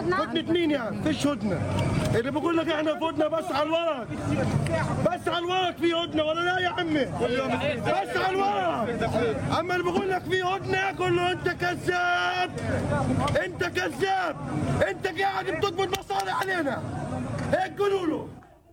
هدنة مين يعني؟ فيش هدنة اللي بقول لك احنا في هدنة بس على الورق بس على الورق في هدنة ولا لا يا عمي؟ بس على الورق اما اللي بقول لك في هدنة قول له انت كذاب انت كذاب انت قاعد بتضبط مصالح علينا هيك قولوا له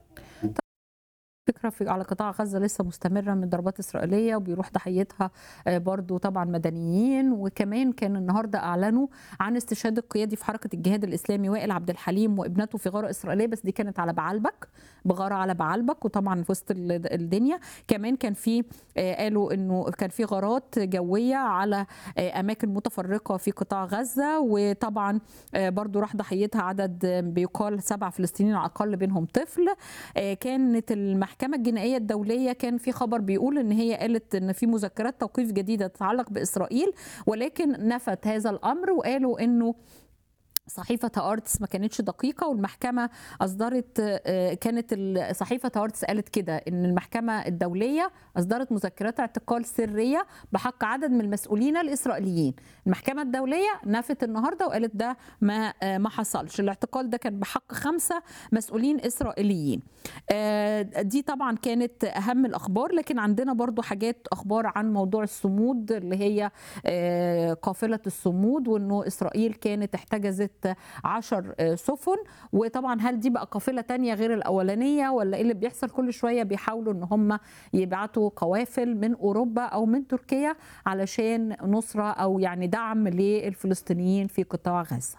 فكرة في على قطاع غزة لسه مستمرة من ضربات إسرائيلية وبيروح ضحيتها آه، برضو طبعا مدنيين وكمان كان النهاردة أعلنوا عن استشهاد القيادي في حركة الجهاد الإسلامي وائل عبد الحليم وابنته في غارة إسرائيلية بس دي كانت على بعلبك بغارة على بعلبك وطبعا في وسط ال- الدنيا كمان كان في آه، قالوا إنه كان في غارات جوية على آه، أماكن متفرقة في قطاع غزة وطبعا آه، برضو راح ضحيتها عدد آه، بيقال سبع فلسطينيين على الأقل بينهم طفل آه، كانت المحكمة الجنائية الدولية كان في خبر بيقول ان هي قالت ان في مذكرات توقيف جديدة تتعلق بإسرائيل ولكن نفت هذا الأمر وقالوا انه صحيفة هارتس ما كانتش دقيقة والمحكمة أصدرت آه، كانت ال- صحيفة هارتس قالت كده إن المحكمة الدولية أصدرت مذكرات اعتقال سرية بحق عدد من المسؤولين الإسرائيليين المحكمة الدولية نفت النهاردة وقالت ده ما آه، ما حصلش الاعتقال ده كان بحق خمسة مسؤولين إسرائيليين آه، دي طبعا كانت أهم الأخبار لكن عندنا برضو حاجات أخبار عن موضوع الصمود اللي هي آه، قافلة الصمود وأنه إسرائيل كانت احتجزت عشر آه، سفن وطبعا هل دي بقى قافلة تانية غير الأولانية ولا إيه اللي بيحصل كل شوية بيحاولوا أن هم يبعتوا قوافل من أوروبا أو من تركيا علشان نصرة أو يعني دعم للفلسطينيين في قطاع غزة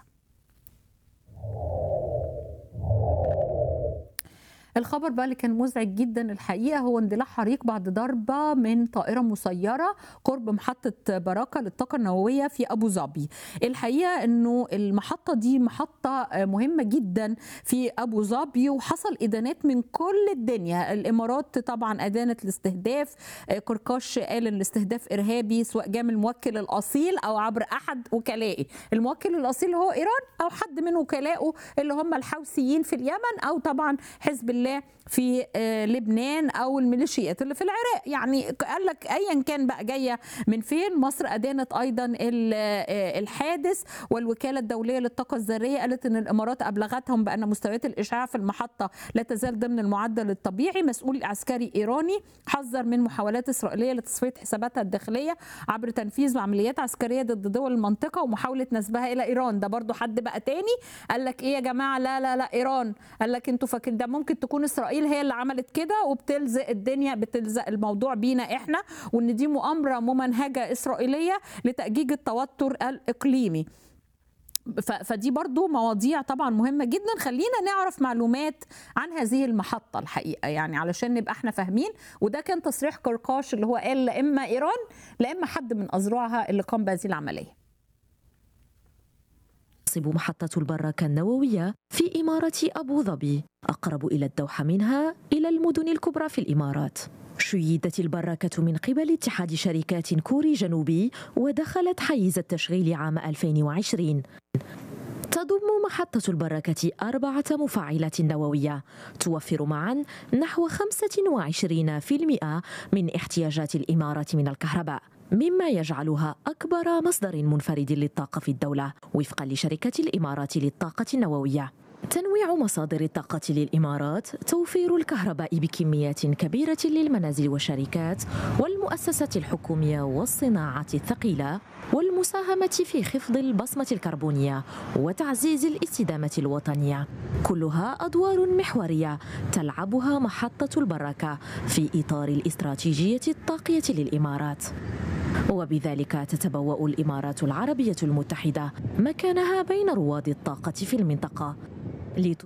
الخبر بقى اللي كان مزعج جدا الحقيقه هو اندلاع حريق بعد ضربه من طائره مسيره قرب محطه براكه للطاقه النوويه في ابو ظبي. الحقيقه انه المحطه دي محطه مهمه جدا في ابو ظبي وحصل ادانات من كل الدنيا، الامارات طبعا ادانت الاستهداف، قرقاش قال ان الاستهداف ارهابي سواء جاء من الموكل الاصيل او عبر احد وكلائه، الموكل الاصيل هو ايران او حد من وكلائه اللي هم الحوثيين في اليمن او طبعا حزب الله في آه، لبنان او الميليشيات اللي في العراق يعني قال لك ايا كان بقى جايه من فين مصر ادانت ايضا ال- آه، الحادث والوكاله الدوليه للطاقه الذريه قالت ان الامارات ابلغتهم بان مستويات الاشعاع في المحطه لا تزال ضمن المعدل الطبيعي مسؤول عسكري ايراني حذر من محاولات اسرائيليه لتصفيه حساباتها الداخليه عبر تنفيذ عمليات عسكريه ضد دول المنطقه ومحاوله نسبها الى ايران ده برضو حد بقى تاني قال لك ايه يا جماعه لا لا لا ايران قال لك انتوا فاكرين ده ممكن تكون اسرائيل هي اللي عملت كده وبتلزق الدنيا بتلزق الموضوع بينا احنا وان دي مؤامره ممنهجه اسرائيليه لتاجيج التوتر الاقليمي ف- فدي برضو مواضيع طبعا مهمة جدا خلينا نعرف معلومات عن هذه المحطة الحقيقة يعني علشان نبقى احنا فاهمين وده كان تصريح قرقاش اللي هو قال لا إما إيران لا إما حد من أذرعها اللي قام بهذه العملية تنصب محطة البراكة النووية في إمارة أبو ظبي أقرب إلى الدوحة منها إلى المدن الكبرى في الإمارات شيدت البراكة من قبل اتحاد شركات كوري جنوبي ودخلت حيز التشغيل عام 2020 تضم محطة البراكة أربعة مفاعلات نووية توفر معا نحو 25% من احتياجات الإمارة من الكهرباء مما يجعلها أكبر مصدر منفرد للطاقة في الدولة وفقا لشركة الإمارات للطاقة النووية تنويع مصادر الطاقة للإمارات توفير الكهرباء بكميات كبيرة للمنازل والشركات والمؤسسات الحكومية والصناعة الثقيلة والمساهمة في خفض البصمة الكربونية وتعزيز الاستدامة الوطنية كلها أدوار محورية تلعبها محطة البراكة في إطار الاستراتيجية الطاقية للإمارات وبذلك تتبوأ الإمارات العربية المتحدة مكانها بين رواد الطاقة في المنطقة لت...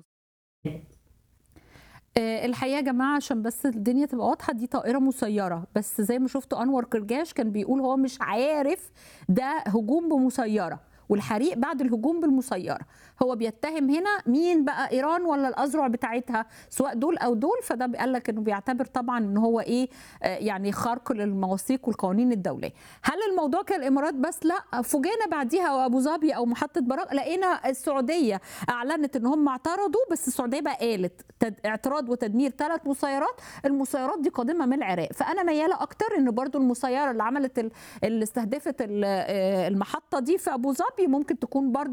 آه، الحقيقه يا جماعه عشان بس الدنيا تبقى واضحه دي طائره مسيره بس زي ما شفتوا انور كرجاش كان بيقول هو مش عارف ده هجوم بمسيره والحريق بعد الهجوم بالمسيره هو بيتهم هنا مين بقى ايران ولا الاذرع بتاعتها سواء دول او دول فده قال لك انه بيعتبر طبعا ان هو ايه آه، يعني خرق للمواثيق والقوانين الدوليه هل الموضوع كان الامارات بس لا فوجئنا بعديها وابو ظبي او محطه براك لقينا السعوديه اعلنت ان هم اعترضوا بس السعوديه بقى قالت تد- اعتراض وتدمير ثلاث مسيرات المسيرات دي قادمه من العراق فانا مياله اكتر ان برضو المسيره اللي عملت ال- اللي استهدفت ال- آه، المحطه دي في ابو ظبي ممكن تكون برضو